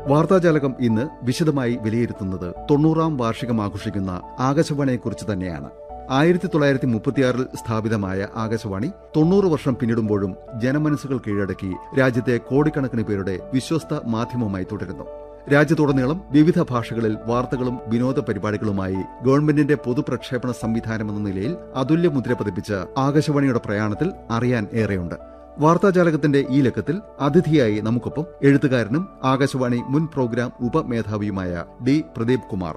വാർത്താജാലകം ഇന്ന് വിശദമായി വിലയിരുത്തുന്നത് തൊണ്ണൂറാം വാർഷികം ആഘോഷിക്കുന്ന ആകാശവാണിയെക്കുറിച്ച് തന്നെയാണ് ആയിരത്തി തൊള്ളായിരത്തി മുപ്പത്തിയാറിൽ സ്ഥാപിതമായ ആകാശവാണി തൊണ്ണൂറ് വർഷം പിന്നിടുമ്പോഴും ജനമനസ്സുകൾ കീഴടക്കി രാജ്യത്തെ കോടിക്കണക്കിന് പേരുടെ വിശ്വസ്ത മാധ്യമമായി തുടരുന്നു രാജ്യത്തുടനീളം വിവിധ ഭാഷകളിൽ വാർത്തകളും വിനോദ പരിപാടികളുമായി ഗവൺമെന്റിന്റെ പൊതുപ്രക്ഷേപണ സംവിധാനമെന്ന നിലയിൽ അതുല്യ മുദ്ര പതിപ്പിച്ച ആകാശവാണിയുടെ പ്രയാണത്തിൽ അറിയാൻ ഏറെയുണ്ട് വാർത്താജാലകത്തിന്റെ ഈ ലക്കത്തിൽ അതിഥിയായി നമുക്കൊപ്പം എഴുത്തുകാരനും ആകാശവാണി മുൻ പ്രോഗ്രാം ഉപമേധാവിയുമായ ഡി പ്രദീപ് കുമാർ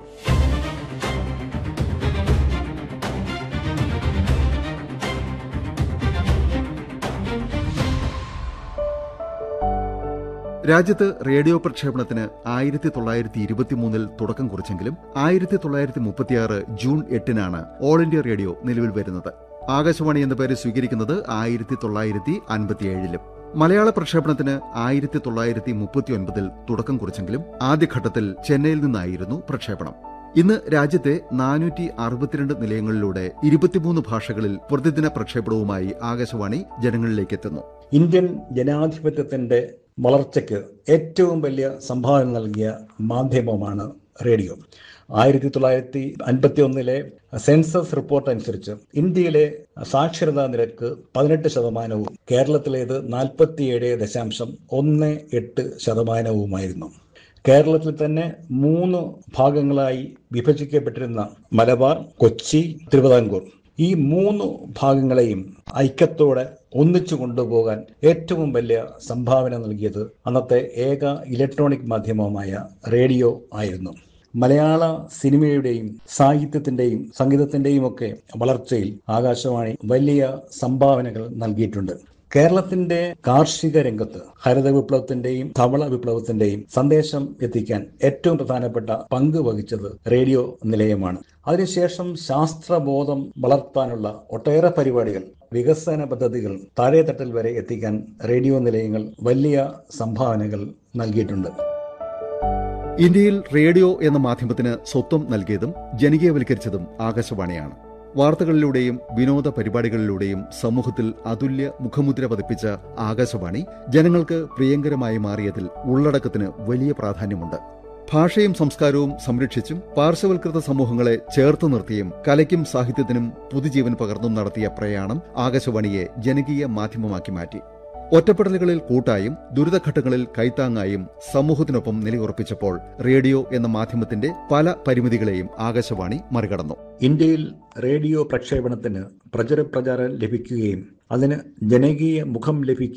രാജ്യത്ത് റേഡിയോ പ്രക്ഷേപണത്തിന് ആയിരത്തി തൊള്ളായിരത്തി ഇരുപത്തിമൂന്നിൽ തുടക്കം കുറിച്ചെങ്കിലും ആയിരത്തി തൊള്ളായിരത്തി മുപ്പത്തിയാറ് ജൂൺ എട്ടിനാണ് ഓൾ ഇന്ത്യ റേഡിയോ നിലവിൽ വരുന്നത് ആകാശവാണി എന്ന പേര് സ്വീകരിക്കുന്നത് ആയിരത്തി തൊള്ളായിരത്തി അൻപത്തിയേഴിലും മലയാള പ്രക്ഷേപണത്തിന് ആയിരത്തി തൊള്ളായിരത്തി മുപ്പത്തിയൊൻപതിൽ തുടക്കം കുറിച്ചെങ്കിലും ആദ്യഘട്ടത്തിൽ ചെന്നൈയിൽ നിന്നായിരുന്നു പ്രക്ഷേപണം ഇന്ന് രാജ്യത്തെ നാനൂറ്റി അറുപത്തിരണ്ട് നിലയങ്ങളിലൂടെ ഇരുപത്തിമൂന്ന് ഭാഷകളിൽ പ്രതിദിന പ്രക്ഷേപണവുമായി ആകാശവാണി ജനങ്ങളിലേക്ക് എത്തുന്നു ഇന്ത്യൻ ജനാധിപത്യത്തിന്റെ വളർച്ചയ്ക്ക് ഏറ്റവും വലിയ സംഭാവന നൽകിയ മാധ്യമമാണ് റേഡിയോ ആയിരത്തി തൊള്ളായിരത്തി അൻപത്തി ഒന്നിലെ സെൻസസ് റിപ്പോർട്ട് അനുസരിച്ച് ഇന്ത്യയിലെ സാക്ഷരതാ നിരക്ക് പതിനെട്ട് ശതമാനവും കേരളത്തിലേത് നാൽപ്പത്തിയേഴ് ദശാംശം ഒന്ന് എട്ട് ശതമാനവുമായിരുന്നു കേരളത്തിൽ തന്നെ മൂന്ന് ഭാഗങ്ങളായി വിഭജിക്കപ്പെട്ടിരുന്ന മലബാർ കൊച്ചി തിരുവിതാംകൂർ ഈ മൂന്ന് ഭാഗങ്ങളെയും ഐക്യത്തോടെ ഒന്നിച്ചു കൊണ്ടുപോകാൻ ഏറ്റവും വലിയ സംഭാവന നൽകിയത് അന്നത്തെ ഏക ഇലക്ട്രോണിക് മാധ്യമമായ റേഡിയോ ആയിരുന്നു മലയാള സിനിമയുടെയും സാഹിത്യത്തിന്റെയും സംഗീതത്തിന്റെയും ഒക്കെ വളർച്ചയിൽ ആകാശവാണി വലിയ സംഭാവനകൾ നൽകിയിട്ടുണ്ട് കേരളത്തിന്റെ കാർഷിക രംഗത്ത് ഹരിത വിപ്ലവത്തിന്റെയും ധവള വിപ്ലവത്തിന്റെയും സന്ദേശം എത്തിക്കാൻ ഏറ്റവും പ്രധാനപ്പെട്ട പങ്ക് വഹിച്ചത് റേഡിയോ നിലയമാണ് അതിനുശേഷം ശാസ്ത്രബോധം വളർത്താനുള്ള ഒട്ടേറെ പരിപാടികൾ വികസന പദ്ധതികൾ താഴെത്തട്ടിൽ വരെ എത്തിക്കാൻ റേഡിയോ നിലയങ്ങൾ വലിയ സംഭാവനകൾ നൽകിയിട്ടുണ്ട് ഇന്ത്യയിൽ റേഡിയോ എന്ന മാധ്യമത്തിന് സ്വത്വം നൽകിയതും ജനകീയവൽക്കരിച്ചതും ആകാശവാണിയാണ് വാർത്തകളിലൂടെയും വിനോദ പരിപാടികളിലൂടെയും സമൂഹത്തിൽ അതുല്യ മുഖമുദ്ര പതിപ്പിച്ച ആകാശവാണി ജനങ്ങൾക്ക് പ്രിയങ്കരമായി മാറിയതിൽ ഉള്ളടക്കത്തിന് വലിയ പ്രാധാന്യമുണ്ട് ഭാഷയും സംസ്കാരവും സംരക്ഷിച്ചും പാർശ്വവൽകൃത സമൂഹങ്ങളെ ചേർത്ത് നിർത്തിയും കലയ്ക്കും സാഹിത്യത്തിനും പുതുജീവൻ പകർന്നും നടത്തിയ പ്രയാണം ആകാശവാണിയെ ജനകീയ മാധ്യമമാക്കി മാറ്റി ഒറ്റപ്പെടലുകളിൽ കൂട്ടായും ദുരിതഘട്ടങ്ങളിൽ കൈത്താങ്ങായും സമൂഹത്തിനൊപ്പം നിലയുറപ്പിച്ചപ്പോൾ റേഡിയോ എന്ന മാധ്യമത്തിന്റെ പല പരിമിതികളെയും ആകാശവാണി മറികടന്നു ഇന്ത്യയിൽ റേഡിയോ പ്രക്ഷേപണത്തിന് പ്രചരപ്രചാരം ലഭിക്കുകയും അതിന് ജനകീയ മുഖം ലഭിക്കുകയും